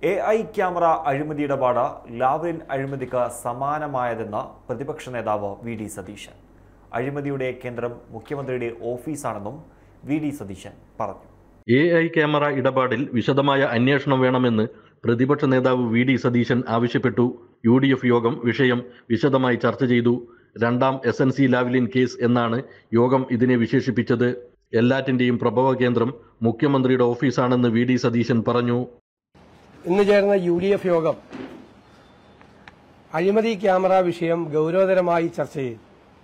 A I camera അഴിമതി ഇടപാട് Lavalin അഴിമതിക്ക് സമാനമായതെന്ന് പ്രതിപക്ഷ നേതാവ് വി ഡി സതീശൻ അഴിമതിയുടെ കേന്ദ്രം മുഖ്യമന്ത്രിയുടെ ഓഫീസാണെന്നും വി ഡി സതീശൻ പറഞ്ഞു എ ഐ ക്യാമറ ഇടപാടിൽ വിശദമായ അന്വേഷണം വേണമെന്ന് പ്രതിപക്ഷ നേതാവ് വി ഡി സതീശൻ ആവശ്യപ്പെട്ടു യു ഡി എഫ് യോഗം വിഷയം വിശദമായി ചർച്ച ചെയ്തു രണ്ടാം S N C Lavalin case എന്നാണ് യോഗം ഇതിനെ വിശേഷിപ്പിച്ചത് എല്ലാറ്റിന്റെയും പ്രഭവ കേന്ദ്രം മുഖ്യമന്ത്രിയുടെ ഓഫീസാണെന്ന് വി ഡി സതീശൻ പറഞ്ഞു ഇന്ന് ചേർന്ന യു ഡി എഫ് യോഗം അഴിമതി ക്യാമറ വിഷയം ഗൗരവതരമായി ചർച്ച ചെയ്തു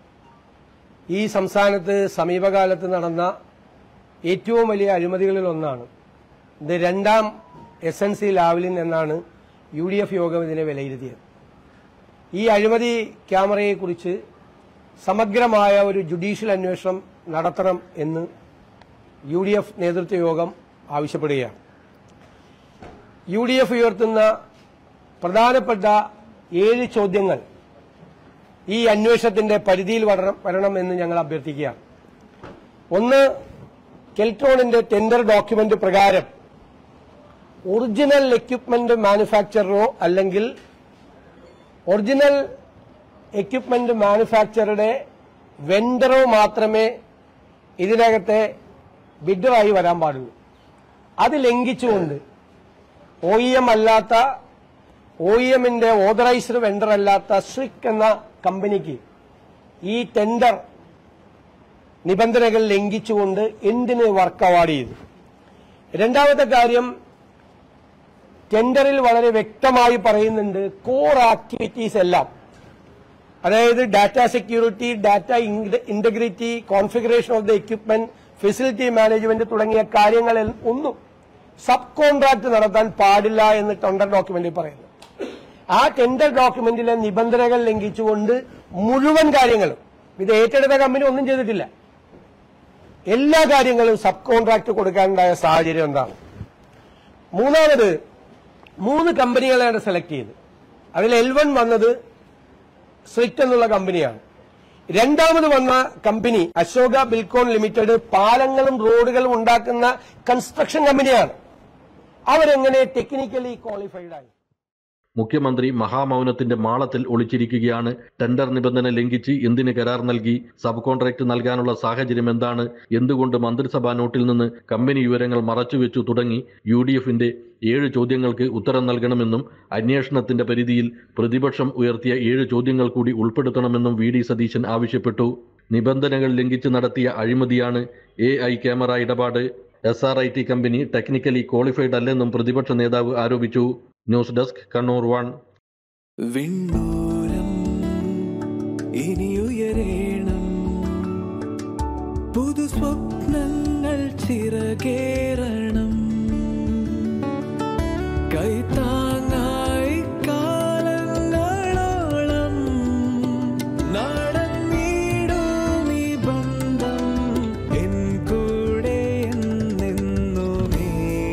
ഈ സംസ്ഥാനത്ത് സമീപകാലത്ത് നടന്ന ഏറ്റവും വലിയ അഴിമതികളിൽ ഒന്നാണ് ഇത് രണ്ടാം എസ് എൻ സി ലാവലിൻ എന്നാണ് യു ഡി എഫ് യോഗം ഇതിനെ വിലയിരുത്തിയത് ഈ അഴിമതി ക്യാമറയെക്കുറിച്ച് സമഗ്രമായ ഒരു ജുഡീഷ്യൽ അന്വേഷണം നടത്തണം എന്ന് യു ഡി എഫ് നേതൃത്വ യോഗം ആവശ്യപ്പെടുകയാണ് യു ഡി എഫ് ഉയർത്തുന്ന പ്രധാനപ്പെട്ട ഏഴ് ചോദ്യങ്ങൾ ഈ അന്വേഷണത്തിന്റെ പരിധിയിൽ വരണം വരണമെന്ന് ഞങ്ങൾ അഭ്യർത്ഥിക്കുകയാണ് ഒന്ന് കെൽട്രോണിന്റെ ടെൻഡർ ഡോക്യുമെന്റ് പ്രകാരം ഒറിജിനൽ എക്യുപ്മെന്റ് മാനുഫാക്ചറോ അല്ലെങ്കിൽ ഒറിജിനൽ എക്യുപ്മെന്റ് മാനുഫാക്ചറുടെ വെണ്ടറോ മാത്രമേ ഇതിനകത്തെ ബിഡറായി വരാൻ പാടുള്ളൂ അത് ലംഘിച്ചുകൊണ്ട് ഒ ഇ എം അല്ലാത്ത ഒ ഇ എമ്മിന്റെ ഓതറൈസ്ഡ് വെണ്ടർ അല്ലാത്ത സ്വിക് എന്ന കമ്പനിക്ക് ഈ ടെൻഡർ നിബന്ധനകൾ ലംഘിച്ചുകൊണ്ട് എന്തിന് വർക്ക് അവാർഡ് ചെയ്തു രണ്ടാമത്തെ കാര്യം ടെൻഡറിൽ വളരെ വ്യക്തമായി പറയുന്നുണ്ട് കോർ ആക്ടിവിറ്റീസ് എല്ലാം അതായത് data security data integrity configuration of the equipment facility management തുടങ്ങിയ കാര്യങ്ങളിൽ ഒന്നും സബ് കോൺട്രാക്ട് നടത്താൻ പാടില്ല എന്ന് ടെൻഡർ ഡോക്യുമെന്റിൽ പറയുന്നു ആ ടെൻഡർ ഡോക്യുമെന്റിലെ നിബന്ധനകൾ ലംഘിച്ചുകൊണ്ട് മുഴുവൻ കാര്യങ്ങളും ഇത് ഏറ്റെടുത്ത കമ്പനി ഒന്നും ചെയ്തിട്ടില്ല എല്ലാ കാര്യങ്ങളും സബ് കോൺട്രാക്ട് കൊടുക്കാനുണ്ടായ സാഹചര്യം എന്താണ് മൂന്നാമത് മൂന്ന് കമ്പനികളെയാണ് സെലക്ട് ചെയ്ത് അതിൽ എൽ വൺ വന്നത് സ്വിറ്റ് എന്നുള്ള കമ്പനിയാണ് രണ്ടാമത് വന്ന കമ്പനി അശോക ബിൽക്കോൺ ലിമിറ്റഡ് പാലങ്ങളും റോഡുകളും ഉണ്ടാക്കുന്ന കൺസ്ട്രക്ഷൻ കമ്പനിയാണ് അവരെങ്ങനെ ടെക്നിക്കലി ക്വാളിഫൈഡ് ആയി മുഖ്യമന്ത്രി മഹാമൗനത്തിന്റെ മാളത്തിൽ ഒളിച്ചിരിക്കുകയാണ് ടെൻഡർ നിബന്ധന ലംഘിച്ച് എന്തിന് കരാർ നൽകി സബ് കോൺട്രാക്ട് നൽകാനുള്ള സാഹചര്യം എന്താണ് എന്തുകൊണ്ട് മന്ത്രിസഭാ നോട്ടിൽ നിന്ന് കമ്പനി വിവരങ്ങൾ മറച്ചുവെച്ചു തുടങ്ങി യു ഡി എഫിന്റെ ഏഴ് ചോദ്യങ്ങൾക്ക് ഉത്തരം നൽകണമെന്നും അന്വേഷണത്തിന്റെ പരിധിയിൽ പ്രതിപക്ഷം ഉയർത്തിയ ഏഴ് ചോദ്യങ്ങൾ കൂടി ഉൾപ്പെടുത്തണമെന്നും വി ഡി സതീശൻ ആവശ്യപ്പെട്ടു നിബന്ധനകൾ ലംഘിച്ച് നടത്തിയ അഴിമതിയാണ് എ ഐ ക്യാമറ ഇടപാട് എസ് ആർ ഐ ടി കമ്പനി ടെക്നിക്കലി ക്വാളിഫൈഡ് അല്ലെന്നും പ്രതിപക്ഷ നേതാവ് ആരോപിച്ചു ന്യൂസ് ഡെസ്ക് കണ്ണൂർ വൺ വിണ്ണൂരം ഇനിയുയരേണം പുതു സ്വപ്നങ്ങൾ ചിറകേറണം കൈത്താങ്ങായി കാലങ്ങളോളം നടന്നിടും ഈ ബന്ധം എൻ കൂടെ എന്നെന്നുമേ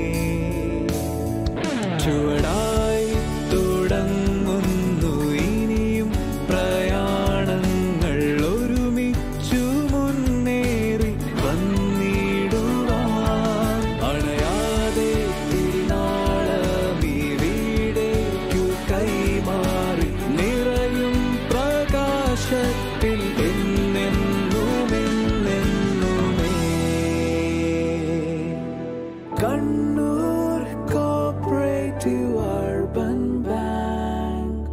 ചുവടായി തുടങ്ങുന്നു ഇനിയും പ്രയാണങ്ങൾ ഒരുമിച്ചു മുന്നേറി വന്നിടുവാൻ അണയാതെ തിരുനാളമീ വീടേക്കു കൈമാറി നിറയും പ്രകാശത്തിൽ എന്നെന്നുമെന്നെന്നുമേ കണ്ണൂർ കോപ്പറേറ്റീവ്